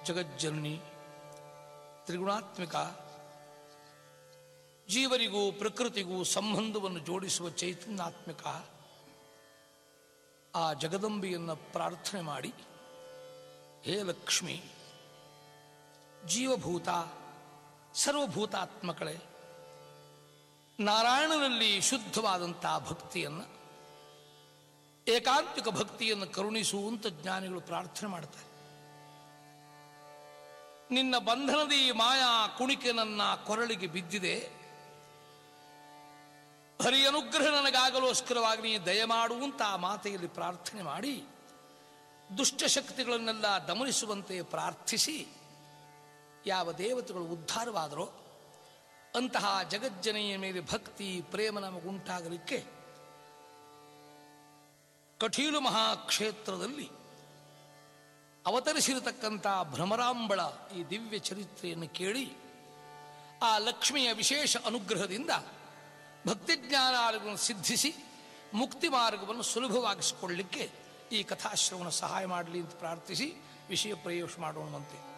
ಜಗಜ್ಜನನಿ ತ್ರಿಗುಣಾತ್ಮಿಕ ಜೀವರಿಗೂ ಪ್ರಕೃತಿಗೂ ಸಂಬಂಧವನ್ನು ಜೋಡಿಸುವ ಚೈತನ್ಯಾತ್ಮಿಕ ಆ ಜಗದಂಬೆಯನ್ನು ಪ್ರಾರ್ಥನೆ ಮಾಡಿ ಹೇ ಲಕ್ಷ್ಮಿ ಜೀವಭೂತ ಸರ್ವಭೂತಾತ್ಮಕಳೆ ನಾರಾಯಣನಲ್ಲಿ ಶುದ್ಧವಾದಂಥ ಭಕ್ತಿಯನ್ನು ಏಕಾಂತಿಕ ಭಕ್ತಿಯನ್ನು ಕರುಣಿಸುವಂತ ಜ್ಞಾನಿಗಳು ಪ್ರಾರ್ಥನೆ ಮಾಡ್ತಾರೆ ನಿನ್ನ ಬಂಧನದ ಈ ಮಾಯಾ ಕುಣಿಕೆ ನನ್ನ ಕೊರಳಿಗೆ ಬಿದ್ದಿದೆ ಹರಿ ಅನುಗ್ರಹ ನನಗಾಗಲೋಸ್ಕರವಾಗಿ ನೀ ದಯಮಾಡುವಂತ ಆ ಮಾತೆಯಲ್ಲಿ ಪ್ರಾರ್ಥನೆ ಮಾಡಿ ದುಷ್ಟಶಕ್ತಿಗಳನ್ನೆಲ್ಲ ದಮನಿಸುವಂತೆ ಪ್ರಾರ್ಥಿಸಿ ಯಾವ ದೇವತೆಗಳು ಉದ್ಧಾರವಾದರೋ ಅಂತಹ ಜಗಜ್ಜನೆಯ ಮೇಲೆ ಭಕ್ತಿ ಪ್ರೇಮ ನಮಗುಂಟಾಗಲಿಕ್ಕೆ ಕಠೀಲು ಮಹಾಕ್ಷೇತ್ರದಲ್ಲಿ ಅವತರಿಸಿರತಕ್ಕಂಥ ಭ್ರಮರಾಂಬಳ ಈ ದಿವ್ಯ ಚರಿತ್ರೆಯನ್ನು ಕೇಳಿ ಆ ಲಕ್ಷ್ಮಿಯ ವಿಶೇಷ ಅನುಗ್ರಹದಿಂದ ಭಕ್ತಿಜ್ಞಾನಾದಿಗಳನ್ನು ಸಿದ್ಧಿಸಿ ಮುಕ್ತಿ ಮಾರ್ಗವನ್ನು ಸುಲಭವಾಗಿಸಿಕೊಳ್ಳಲಿಕ್ಕೆ ಈ ಕಥಾಶ್ರವಣ ಸಹಾಯ ಮಾಡಲಿ ಅಂತ ಪ್ರಾರ್ಥಿಸಿ ವಿಷಯ ಪ್ರಯೋಗ ಮಾಡೋಣವಂತೆ